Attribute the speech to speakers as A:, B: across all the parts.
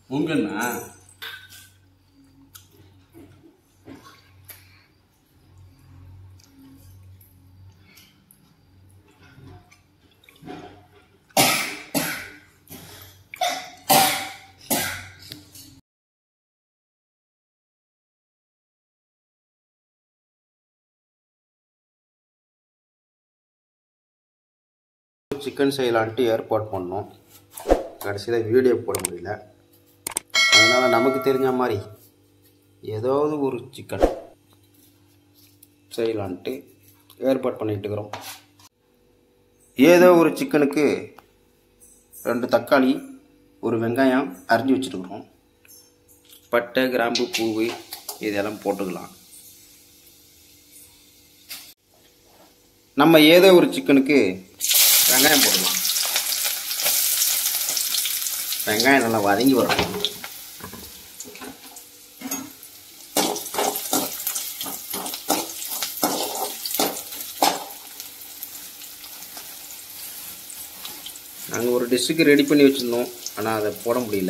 A: உங்கண்ணா chicken செய்யலான்ட்டு ஏற்பாடு பண்ணோம் கடைசியில் வீடியோ போட முடியல அதனால் நமக்கு தெரிஞ்ச மாதிரி ஏதாவது ஒரு சிக்கன் செய்யலான்ட்டு ஏற்பாடு பண்ணிட்டு இருக்கிறோம் ஏதோ ஒரு சிக்கனுக்கு ரெண்டு தக்காளி ஒரு வெங்காயம் அரிஞ்சு வச்சுருக்குறோம் பட்டை கிராம்பு பூவு இதெல்லாம் போட்டுக்கலாம் நம்ம ஏதோ ஒரு சிக்கனுக்கு வெங்காயம் போடலாம் வெங்காயம் நல்லா வதங்கி வரணும் நாங்கள் ஒரு டிஷ்ஷுக்கு ரெடி பண்ணி வச்சுருந்தோம் ஆனால் அதை போட முடியல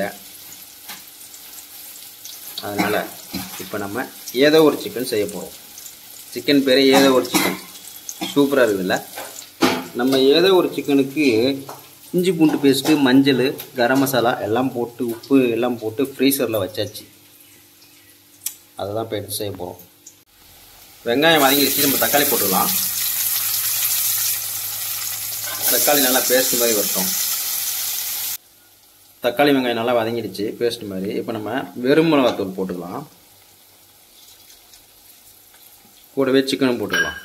A: அதனால் இப்போ நம்ம ஏதோ ஒரு சிக்கன் செய்ய போகிறோம் சிக்கன் பேரே ஏதோ ஒரு சிக்கன் சூப்பராக இருக்குதுல்ல நம்ம ஏதோ ஒரு சிக்கனுக்கு இஞ்சி பூண்டு பேஸ்ட்டு மஞ்சள் கரம் மசாலா எல்லாம் போட்டு உப்பு எல்லாம் போட்டு ஃப்ரீசரில் வச்சாச்சு அதை தான் இப்போ எடுத்து செய்ய போகிறோம் வெங்காயம் வதங்கி வச்சு நம்ம தக்காளி போட்டுக்கலாம் தக்காளி நல்லா பேஸ்ட் மாதிரி வரட்டும் தக்காளி வெங்காயம் நல்லா வதங்கிடுச்சு பேஸ்ட் மாதிரி இப்போ நம்ம வெறும் மிளகாத்தூள் போட்டுக்கலாம் கூடவே சிக்கனும் போட்டுக்கலாம்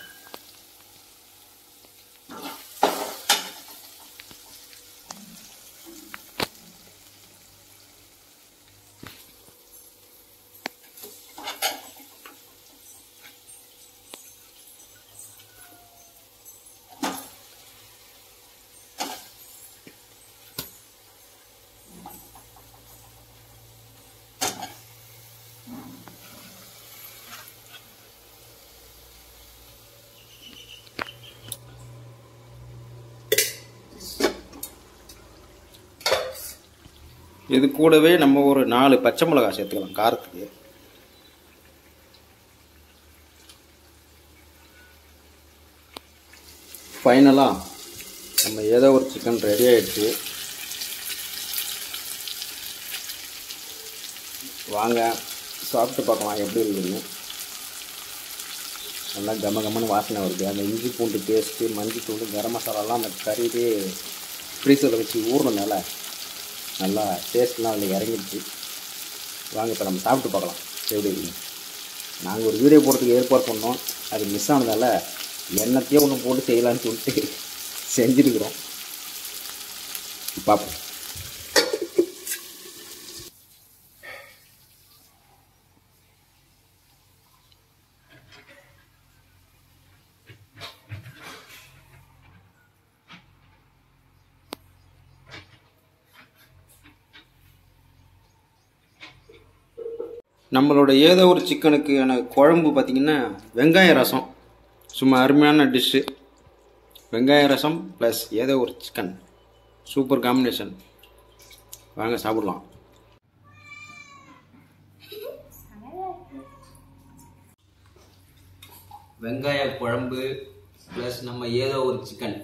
A: இது கூடவே நம்ம ஒரு நாலு பச்சை மிளகாய் சேர்த்துக்கலாம் காரத்துக்கு ஃபைனலாக நம்ம ஏதோ ஒரு சிக்கன் ரெடி ஆயிடுச்சு வாங்க சாப்பிட்டு பார்க்கலாம் எப்படி இருக்குதுன்னு நல்லா கம கமன்னு வாசனை வருது அந்த இஞ்சி பூண்டு பேஸ்ட்டு மஞ்சள் தூள் கரம் மசாலாலாம் அந்த கறியிலே ஃப்ரீசரில் வச்சு ஊறினதுனால நல்லா டேஸ்ட்லாம் அதில் இறங்கிடுச்சு வாங்க இப்போ நம்ம சாப்பிட்டு பார்க்கலாம் எப்படி இருக்குன்னு நாங்கள் ஒரு வீடியோ போடுறதுக்கு ஏற்பாடு பண்ணோம் அது மிஸ் ஆனதால் எண்ணத்தையும் ஒன்று போட்டு செய்யலான்னு சொல்லிட்டு செஞ்சுருக்குறோம் பார்ப்போம் நம்மளோட ஏதோ ஒரு சிக்கனுக்கான குழம்பு பார்த்திங்கன்னா வெங்காய ரசம் சும்மா அருமையான டிஷ்ஷு வெங்காய ரசம் ப்ளஸ் ஏதோ ஒரு சிக்கன் சூப்பர் காம்பினேஷன் வாங்க சாப்பிடலாம் வெங்காய குழம்பு ப்ளஸ் நம்ம ஏதோ ஒரு சிக்கன்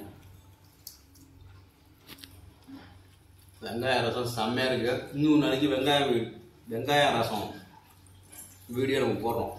A: வெங்காய ரசம் செம்மையாக இருக்கு இன்னும் நாளைக்கு வெங்காயம் வெங்காய ரசம் வீடியோ நம்ம போடுறோம்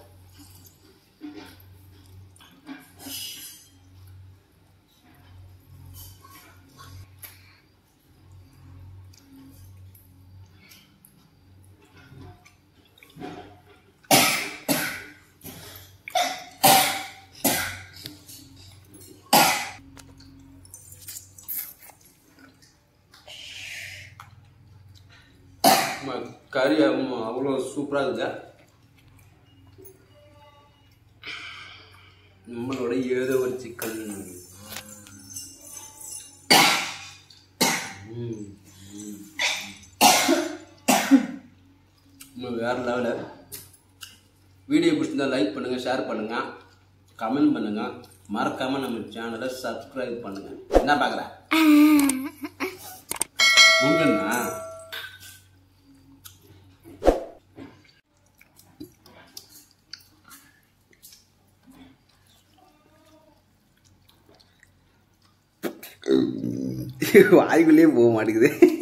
A: ம- கறி அவ்வளோ- அவ்வளோ சூப்பராக இருக்குது நம்மளோட ஏதோ ஒரு சிக்கன் ம், ம். இன்னும் வேற லெவலு வீடியோ பிடிச்சிருந்தா லைக் பண்ணுங்க ஷேர் பண்ணுங்க கமெண்ட் பண்ணுங்க மறக்காம நம்ம சேனலை சப்ஸ்கிரைப் பண்ணுங்க என்ன பார்க்குற உங்கண்ணா வாய்க்குள்ளேயே போக மாட்டேங்குது